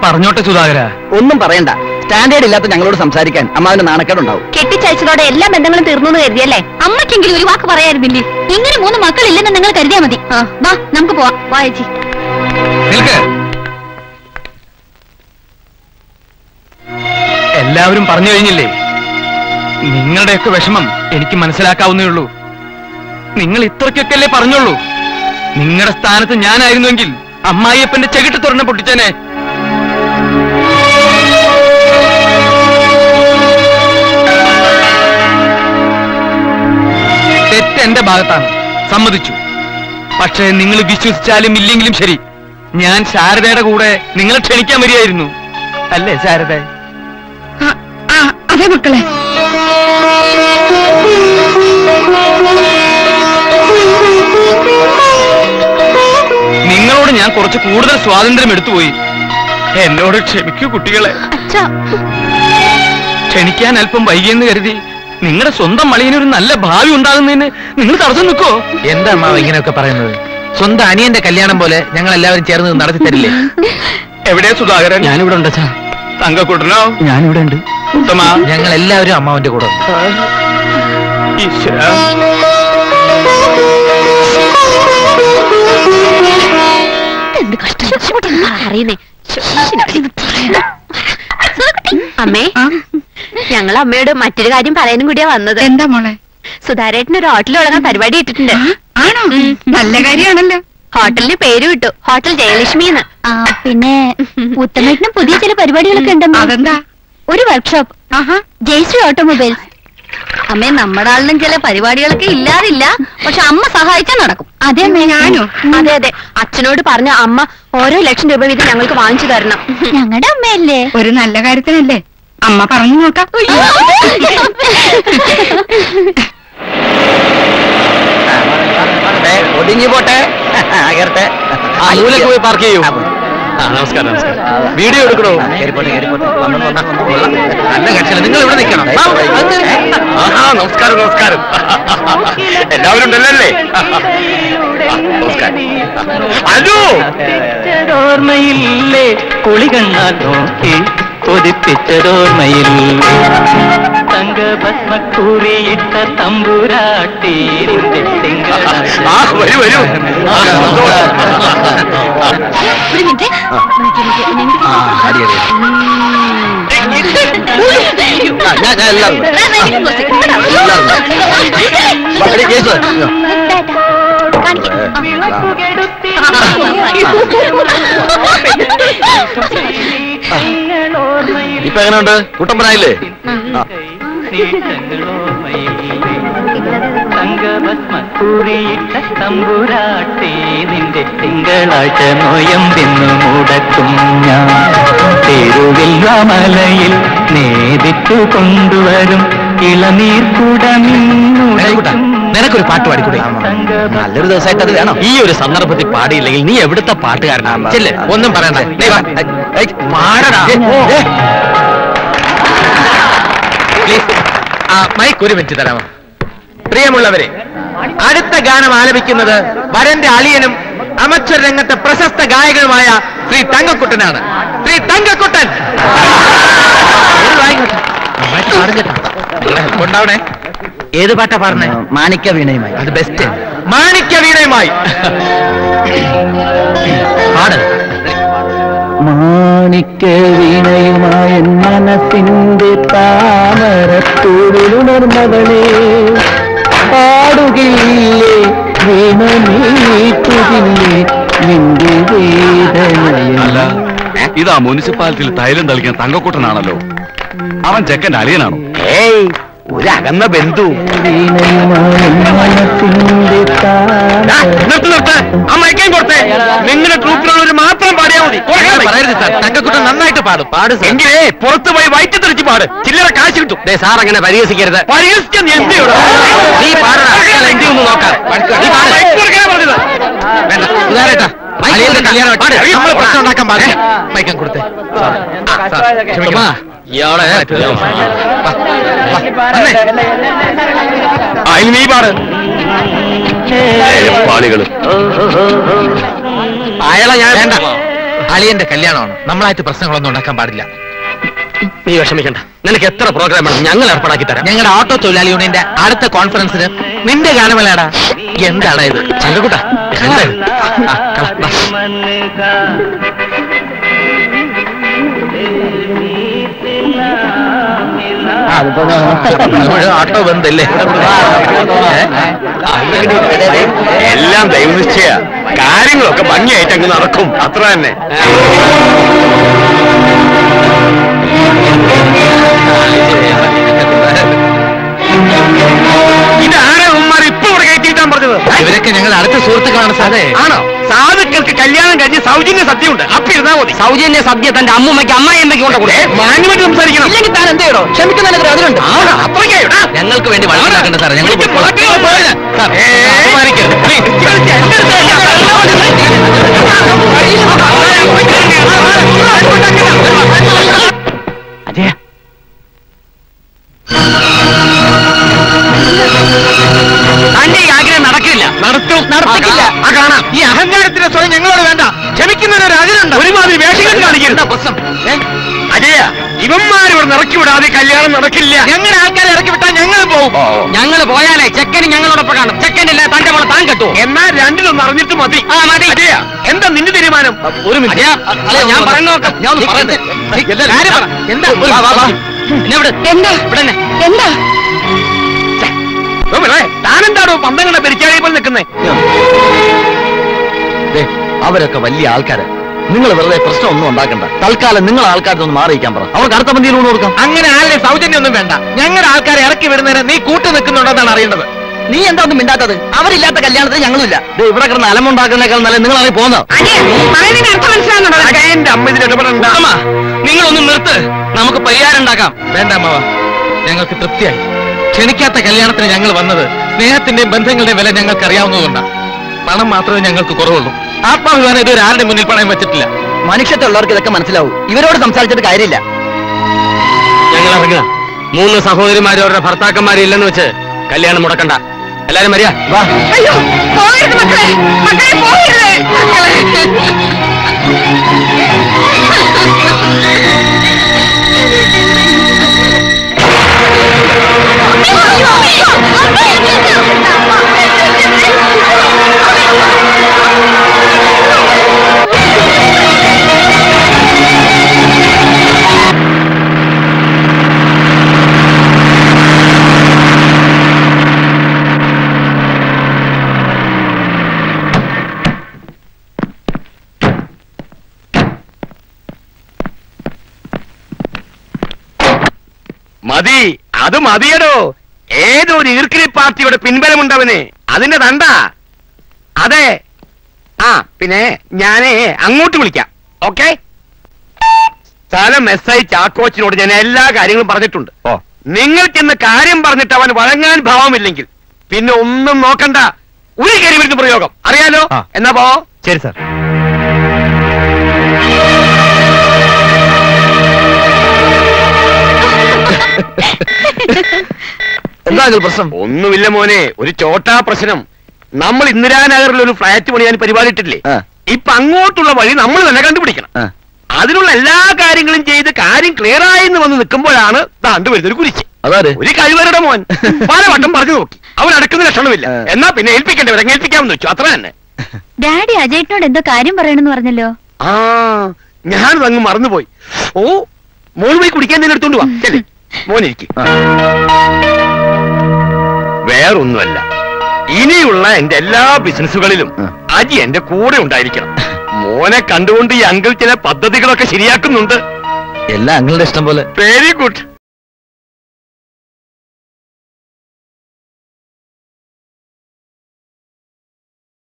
പറഞ്ഞോട്ടെ സുധാകര ഒന്നും പറയണ്ട സ്റ്റാൻഡേർഡ് ഇല്ലാത്ത ഞങ്ങളോട് സംസാരിക്കാൻ അമ്മാവിന് നാണക്കേടുണ്ടാവും കെട്ടിച്ചയച്ചതോടെ എല്ലാ ബന്ധങ്ങളും തീർന്നു എന്ന് കരുതിയല്ലേ അമ്മയ്ക്കെങ്കിലും ഒരു വാക്ക് പറയായിരുന്നില്ലേ ഇങ്ങനെ മൂന്ന് മക്കളില്ലെന്ന് നിങ്ങൾ കരുതിയാ മതി ആ, വാ നമുക്ക് പോവാം വാ ചേച്ചി നിൽക്ക് എല്ലാവരും പറഞ്ഞു കഴിഞ്ഞില്ലേ നിങ്ങളുടെയൊക്കെ വിഷമം എനിക്ക് മനസ്സിലാക്കാവുന്നേ ഉള്ളൂ നിങ്ങൾ ഇത്രയ്ക്കൊക്കെയല്ലേ പറഞ്ഞുള്ളൂ നിങ്ങളുടെ സ്ഥാനത്ത് ഞാനായിരുന്നുവെങ്കിൽ അമ്മായിയപ്പന്റെ ചെകിട്ട് തുറന്ന് പൊട്ടിച്ചേനെ തെറ്റ് എന്റെ ഭാഗത്താണ് സമ്മതിച്ചു പക്ഷേ നിങ്ങൾ വിശ്വസിച്ചാലും ഇല്ലെങ്കിലും ശരി ഞാൻ ശാരദയുടെ കൂടെ നിങ്ങളെ ക്ഷണിക്കാൻ വരികയായിരുന്നു അല്ലേ ശാരദ അതെ മക്കളെ നിങ്ങളോട് ഞാൻ കുറച്ച് കൂടുതൽ സ്വാതന്ത്ര്യം എടുത്തുപോയി എന്നോട് ക്ഷമിക്കൂ കുട്ടികളെ അച്ഛാ ക്ഷണിക്കാൻ അല്പം വൈകിയെന്ന് കരുതി നിങ്ങളുടെ സ്വന്തം മളിയന് ഒരു നല്ല ഭാവി ഉണ്ടാകുന്നതിന് നിങ്ങൾ തടസ്സം നിൽക്കോ എന്താ അമ്മാവ് ഇങ്ങനെയൊക്കെ പറയുന്നത് സ്വന്തം അനിയന്റെ കല്യാണം പോലെ ഞങ്ങൾ എല്ലാവരും ചേർന്ന് നടത്തി തരില്ലേ എവിടെയാ സുധാകരൻ ഞാനിവിടെ ഉണ്ട് അച്ഛാ തങ്കക്കൂട്ടനോ ഞാനിവിടെ ഉണ്ട് ഉത്തമ ഞങ്ങൾ എല്ലാവരും അമ്മാവന്റെ കൂടെ ഉണ്ട്. ഈശ്വര എന്ത് കഷ്ടം അറിയുന്നേ അമ്മേ ഞങ്ങൾ അമ്മയോട് മറ്റൊരു കാര്യം പറയാനും കൂടിയാ വന്നത് എന്താ മോളെ സുധാരേട്ടന് ഒരു ഹോട്ടൽ തുടങ്ങാൻ പരിപാടി ഇട്ടിട്ടുണ്ട് ആ, ആണോ നല്ല കാര്യമാണല്ലോ ഹോട്ടലിന് പേര് വിട്ടു ഹോട്ടൽ ജയലക്ഷ്മി എന്ന് പിന്നെ ഉത്തമേട്ടനും പുതിയ ചില പരിപാടികളൊക്കെ ഉണ്ടെന്ന് അതെന്താ ഒരു വർക്ക്ഷോപ്പ് ആഹാ ജയശ്രീ ഓട്ടോമൊബൈൽസ് അമ്മേ നമ്മുടെ ആളിലും ചില പരിപാടികളൊക്കെ ഇല്ലാതില്ല പക്ഷെ അമ്മ സഹായിച്ചാൽ നടക്കും അതെ അമ്മേ ഞാനോ? അതെ അതെ അച്ഛനോട് പറഞ്ഞ അമ്മ ഓരോ ലക്ഷം രൂപ വീതം ഞങ്ങൾക്ക് വാങ്ങിച്ചു തരണം ഞങ്ങളുടെ അമ്മയല്ലേ ഒരു നല്ല കാര്യത്തിനല്ലേ അമ്മ പറഞ്ഞു നോക്കാം ഏ, ഒതുങ്ങി പോട്ടെ കേറട്ടെ ആ മൂലക്ക് പോയി പാർക്ക് ചെയ്യൂ ആ, പോ. ആ, നമസ്കാരം നമസ്കാരം വീഡിയോ എടുക്കണോ കേറിപ്പോട്ടെ കേറിപ്പോട്ടെ വന്നോ, വന്നോ, വന്നോ. നല്ല കക്ഷിയാണ് നിങ്ങൾ ഇവിടെ നിൽക്കണം ആ, ആഹാ നമസ്കാരം നമസ്കാരം എല്ലാവരും ഉണ്ടല്ലേ നമസ്കാരം അല്ലോ ഓർമ്മയില്ലേ കുളികണ്ണാൽ നോക്കി കൊതിപ്പിച്ചതോർമ്മയിൽ തങ്കഭസ്മക്കൂറിയിട്ട തമ്പുരാട്ടി നിന്റെ തിങ്കളാഴ്ച ആ വരൂ വരൂ ആ, ഒരു മിനിറ്റ് ആ, അടി, അടി, അടി. ആ, ഞാൻ ഞാൻ എല്ലാവരും അടി, കേസ്. ഇപ്പൊ എങ്ങനെയുണ്ട് കുട്ടമ്പനായില്ലേ ആ. തങ്കഭസ്മക്കൂറിയിട്ട തമ്പുരാട്ടി നിന്റെ തിങ്കളാഴ്ച നോയമ്പെന്നു മുടക്കും ഞാൻ തിരുവില്ലാമലയിൽ നേദിച്ചു കൊണ്ടുവരും ഇളനീർ മേൽക്കുട്ടാ, നിനക്കൊരു പാട്ട് പാടിക്കൂടെ നല്ലൊരു ദിവസമായിട്ട് അത് വേണം ഈ ഒരു സന്ദർഭത്തിൽ പാടിയില്ലെങ്കിൽ നീ എവിടുത്തെ പാട്ടുകാരനാണ് ചെല്ലേ ഒന്നും പറയണ്ട നീ വാ. ഏയ്, പാടടാ ഏ, പ്ലീസ് ആ മൈക്ക് ഒരു മിനിറ്റ് തരാമോ പ്രിയമുള്ളവരെ അടുത്ത ഗാനം ആലപിക്കുന്നത് വരന്റെ അളിയനും അമച്ചർ രംഗത്തെ പ്രശസ്ത ഗായകനുമായ ശ്രീ തങ്കക്കുട്ടനാണ് ശ്രീ തങ്കക്കുട്ടൻ ഏത് വായിക്കോട്ടെ? നന്നായിട്ട് പാടും കേട്ടോ. നിങ്ങളുടെ help ഉണ്ടാവണേ ഏത് പാട്ടാ പാടണേ മാണിക്യ വീണയുമായി അത് ബെസ്റ്റ് മാണിക്യ വീണയുമായി പാട് മാണിക്യ വീണയുമായ മനസ്സിന്റെ താമരത്തൂരിലുണർന്നവളെ പാടുകയില്ലേ വീണ നീട്ടുകില്ലേ നിന്റെ വേദനയല്ല ഇതാ മുനിസിപ്പാലിറ്റിയിൽ തൈലം തളിക്കാൻ തങ്കക്കൂട്ടനാണല്ലോ അവൻ ചെക്കന്റെ അളിയനാണോ ഏയ് ഒരു അകന്ന ബന്ധു വീണയുമായ മനസ്സിന്റെ താമര നിർത്ത് നിർത്ത് ആ മയക്കാൻ കൊടുത്തേ നിങ്ങളുടെ ട്രൂപ്പിലുള്ളവർ മാത്രം പാടിയാൽ മതി പറയരുത് സാർ തങ്കക്കുട്ടൻ നന്നായിട്ട് പാടും പാട് എങ്കിലേ പുറത്ത് പോയി വയറ്റി തെറിച്ച് പാട് ചില്ലറ കാശ് കിട്ടും സാർ അങ്ങനെ പരിഹസിക്കരുത് പരിഹസിക്കാൻ നീ എന്ത് ചെയ്യണം? നീ പാടടാ എന്തി ഒന്ന് നോക്കാം നീ പാട്. വേണ്ട ഉദാരേട്ടാ അളിയന്റെ കല്യാണം പാട് നമ്മൾ പ്രശ്നം ഉണ്ടാക്കാൻ പാടില്ല മയക്കം കൊടുത്തേ ക്ഷമിക്കണം. ഇയാളെ വാ, വാ, വന്നേ. ആ, ഇനി നീ പാട് പാളികള് അയാളെ ഞാൻ വേണ്ട അളിയന്റെ കല്യാണമാണ് നമ്മളായിട്ട് പ്രശ്നങ്ങളൊന്നും ഉണ്ടാക്കാൻ പാടില്ല നീ വിഷമിക്കണ്ട നിനക്ക് എത്ര പ്രോഗ്രാം വേണം ഞങ്ങൾ ഏർപ്പാടാക്കി തരാം ഞങ്ങളുടെ ഓട്ടോ തൊഴിലാളി യൂണിയന്റെ അടുത്ത കോൺഫറൻസിന് നിന്റെ ഗാനമേളാടാ എന്താടാ ഇത് ചന്ദ്രകുട്ട എന്താ ഇത്? ആ, കള, വാ. മുഴുവൻ ഓട്ടോ ബന്ധല്ലേ എല്ലാം ദൈവനിശ്ചയ കാര്യങ്ങളൊക്കെ ഭംഗിയായിട്ട് അങ്ങ് നടക്കും അത്ര തന്നെ ഇതാരാ ഉമ്മാർ ഇപ്പൊ ഇവിടെ കയറ്റിയിട്ടാൻ പറഞ്ഞത് ഇവരൊക്കെ ഞങ്ങളുടെ അടുത്ത സുഹൃത്തുക്കളാണ് സാറേ ആണോ സാധുക്കൾക്ക് കല്യാണം കഴിഞ്ഞ് സൗജന്യ സദ്യയുണ്ട് അപ്പൊ ഇരുന്നാ മതി സൗജന്യ സദ്യ തന്റെ അമ്മൂമ്മയ്ക്ക് അമ്മായിയമ്മയ്ക്ക് കൊണ്ട് കൊടുക്കും മാന്യമായിട്ട് സംസാരിക്കണം ഇല്ലെങ്കിൽ താൻ എന്ത് ചെയ്യണോ ക്ഷമിക്കുന്നതിന് അതിലുണ്ട് ആണോ? അത്രയ്ക്കായോടാ? ഞങ്ങൾക്ക് വേണ്ടി വഴക്കുണ്ടാക്കണ്ട സാറേ ഞങ്ങൾ എനിക്ക് പൊക്കോളാം. നാട്ടിൽ പോയത്. സാർ, ഏ, അപമാനിക്കരുത്. Please. ഇച്ചിരി എന്റെ അടുത്ത് അജയ തന്റെ ഈ ആഗ്രഹം നടക്കില്ല നടത്തും നടത്തിക്കില്ല. ആ കാണാം ഈ അഹങ്കാരത്തിന്റെ സ്വയം ഞങ്ങളോട് വേണ്ട ക്ഷമിക്കുന്നതിന് ഒരു അതിരുണ്ട് ഒരുമാതിരി വേഷങ്ങൾ കാണിക്കരുത് പ്രശ്നം അജയ ഇവന്മാരിവിടെ ഇറക്കി വിടാതെ കല്യാണം നടക്കില്ല ഞങ്ങളുടെ ആൾക്കാരെ ഇറക്കി വിട്ടാൽ ഞങ്ങൾ പോകും ഞങ്ങൾ പോയാലേ ചെക്കന് ഞങ്ങളോടൊപ്പം കാണും ചെക്കനില്ല തന്റെ മോളെ താൻ കെട്ടുവോ എന്നാൽ രണ്ടിലൊന്ന് അറിഞ്ഞിട്ട് മതി ആ, മതി. അജയ എന്താ നിന്റെ തീരുമാനം ഒരു അജയ, അല്ല, ഞാൻ പറയുന്ന നോക്ക്. ഞാൻ ഒന്ന് പറയട്ടെ. കാര്യം പറ. എന്താ? വാ, വാ, വാ. എന്നെ വിട്. എന്താ ഇവിടെ തന്നെ. എന്താ ഓ, പിള്ളേ, താനെന്താടോ പന്തങ്ങളുടെ പെരിച്ചാഴി പോലെ നിൽക്കുന്നേ ദേ, അവരൊക്കെ വലിയ ആൾക്കാര് നിങ്ങൾ വെറുതെ പ്രശ്നമൊന്നും ഉണ്ടാക്കണ്ട തൽക്കാലം നിങ്ങൾ ആൾക്കാരൊന്ന് മാറിയിക്കാൻ പറ അവർക്ക് അടുത്ത പന്തിയിൽ ഊണ് കൊടുക്കാം അങ്ങനെ ആരുടെ സൗജന്യമൊന്നും വേണ്ട ഞങ്ങളുടെ ആൾക്കാരെ ഇറക്കി വിടുന്നതിന് നീ കൂട്ടു നിൽക്കുന്നുണ്ടെന്നാണ് അറിയേണ്ടത് നീ എന്താ ഒന്നും മിണ്ടാത്തത് അവരില്ലാത്ത കല്യാണത്തിന് ഞങ്ങളുമില്ല ദേ, ഇവിടെ കിടന്ന് അലമുണ്ടാക്കുന്നേക്കാൾ നല്ല നിങ്ങൾ അറിയി പോകുന്നത് അജയ പറയുന്നതിന് അർത്ഥം മനസ്സിലാകുന്നുണ്ടോ അജയന്റെ അമ്മ ഇതിൽ ഇടപെടണ്ട അമ്മ നിങ്ങളൊന്നും നിർത്ത് നമുക്ക് പരിഹാരം ഉണ്ടാക്കാം വേണ്ട അമ്മവ ഞങ്ങൾക്ക് തൃപ്തിയായി ക്ഷണിക്കാത്ത കല്യാണത്തിന് ഞങ്ങൾ വന്നത് സ്നേഹത്തിന്റെയും ബന്ധങ്ങളുടെയും വില ഞങ്ങൾക്ക് അറിയാവുന്നതുകൊണ്ടാണ് പണം മാത്രമേ ഞങ്ങൾക്ക് കുറവുള്ളൂ ആത്മാഭിമാനം ഇതുവരെ ആരുടെ മുന്നിൽ പണയം വെച്ചിട്ടില്ല മനുഷ്യത്തുള്ളവർക്ക് ഇതൊക്കെ മനസ്സിലാവും ഇവരോട് സംസാരിച്ചിട്ട് കാര്യമില്ല ഞങ്ങൾ ഇറങ്ങുക മൂന്ന് സഹോദരിമാരും അവരുടെ ഭർത്താക്കന്മാരും ഇല്ലെന്ന് വെച്ച് കല്യാണം മുടക്കണ്ട എല്ലാരും വരിക വാ അയ്യോ പോകരുത് മക്കളെ മക്കളെ പോകരുത് മക്കളെ മതി അത് മതിയടോ ഏതോ ഒരു ഈർക്കിലി പാർട്ടിയുടെ പിൻബലമുണ്ടവന് അതിന്റെ തണ്ട അതെ ആ പിന്നെ ഞാനേ അങ്ങോട്ട് വിളിക്കാം ഓക്കെ സ്ഥലം എസ് ഐ ചാക്കോച്ചിനോട് ഞാൻ എല്ലാ കാര്യങ്ങളും പറഞ്ഞിട്ടുണ്ട് ഓ നിങ്ങൾ ചെന്ന് കാര്യം പറഞ്ഞിട്ട് അവൻ വഴങ്ങാൻ ഭാവമില്ലെങ്കിൽ പിന്നെ ഒന്നും നോക്കണ്ട ഒരു കരിവിരുന്ന് പ്രയോഗം അറിയാലോ ആ. എന്നാ പോ ശരി സാർ എന്താ ഇതിൽ പ്രശ്നം ഒന്നുമില്ല മോനെ ഒരു ചോട്ടാ പ്രശ്നം നമ്മൾ ഇന്ദിരാനഗറിൽ ഒരു ഫ്ലാറ്റ് പണിയാൻ പരിപാടിയിട്ടില്ലേ ആ. ഇപ്പൊ അങ്ങോട്ടുള്ള വഴി നമ്മൾ തന്നെ കണ്ടുപിടിക്കണം ആ. അതിനുള്ള എല്ലാ കാര്യങ്ങളും ചെയ്ത് കാര്യം ക്ലിയർ ആയെന്ന് വന്ന് നിൽക്കുമ്പോഴാണ് താണ്ട് വരുന്നൊരു കുരിശ് അതാര് ഒരു കഴിവരുടെ മോൻ പലവട്ടം പറഞ്ഞു നോക്കി അവൻ അടക്കുന്ന ലക്ഷണമില്ല ആ. എന്നാ പിന്നെ ഏൽപ്പിക്കേണ്ടവരെ ഏൽപ്പിക്കാമെന്ന് വെച്ചു അത്ര തന്നെ ഡാഡി അജയേട്ടനോട് എന്തോ കാര്യം പറയണമെന്ന് പറഞ്ഞല്ലോ ആ ഞാനത് അങ്ങ് മറന്നുപോയി ഓ മോൾ പോയി കുടിക്കാൻ തന്നെ എടുത്തോണ്ട് വാ ചെല്ലേ മോനിരിക്കും ആ. വേറൊന്നുമല്ല ഇനിയുള്ള എന്റെ എല്ലാ ബിസിനസ്സുകളിലും ആ. അജി എന്റെ കൂടെ ഉണ്ടായിരിക്കണം മോനെ കണ്ടുകൊണ്ട് ഈ അങ്കിൾ ചില പദ്ധതികളൊക്കെ ശരിയാക്കുന്നുണ്ട് എല്ലാം അങ്ങളുടെ ഇഷ്ടം പോലെ വെരി ഗുഡ്